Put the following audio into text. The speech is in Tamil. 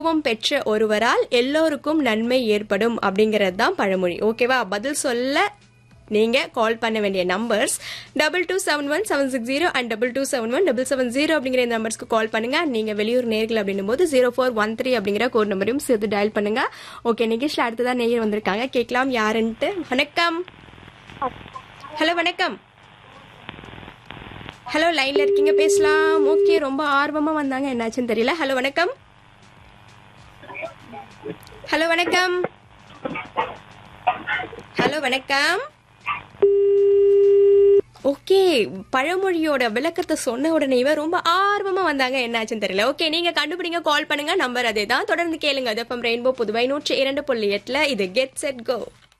அனுபவம் பெற்ற ஒருவரால் எல்லோருக்கும் நன்மை ஏற்படும் அப்படிங்கிறது தான் பழமொழி ஓகேவா பதில் சொல்ல நீங்க கால் பண்ண வேண்டிய numbers double two seven one seven six zero and double two seven one double seven zero அப்படிங்கிற இந்த நம்பர்ஸ்க்கு கால் பண்ணுங்க நீங்க வெளியூர் நேர்கள் அப்படின்னும் போது ஜீரோ ஃபோர் ஒன் த்ரீ அப்படிங்கிற கோட் நம்பரையும் சேர்த்து டயல் பண்ணுங்க ஓகே நிகழ்ச்சியில் அடுத்ததான் நேயர் வந்திருக்காங்க கேட்கலாம் யாருன்ட்டு வணக்கம் ஹலோ வணக்கம் ஹலோ லைன்ல இருக்கீங்க பேசலாம் ஓகே ரொம்ப ஆர்வமா வந்தாங்க என்னாச்சுன்னு தெரியல ஹலோ வணக்கம் ஹலோ வணக்கம் ஹலோ வணக்கம் ஓகே பழமொழியோட விளக்கத்தை சொன்ன உடனேவே ரொம்ப ஆர்வமா வந்தாங்க என்னாச்சுன்னு தெரியல ஓகே நீங்க கண்டுபிடிங்க கால் பண்ணுங்க நம்பர் அதே தான் தொடர்ந்து கேளுங்க அது ரெயின்போ புதுவை நூற்றி இரண்டு புள்ளி எட்டுல இது கெட் செட் கோ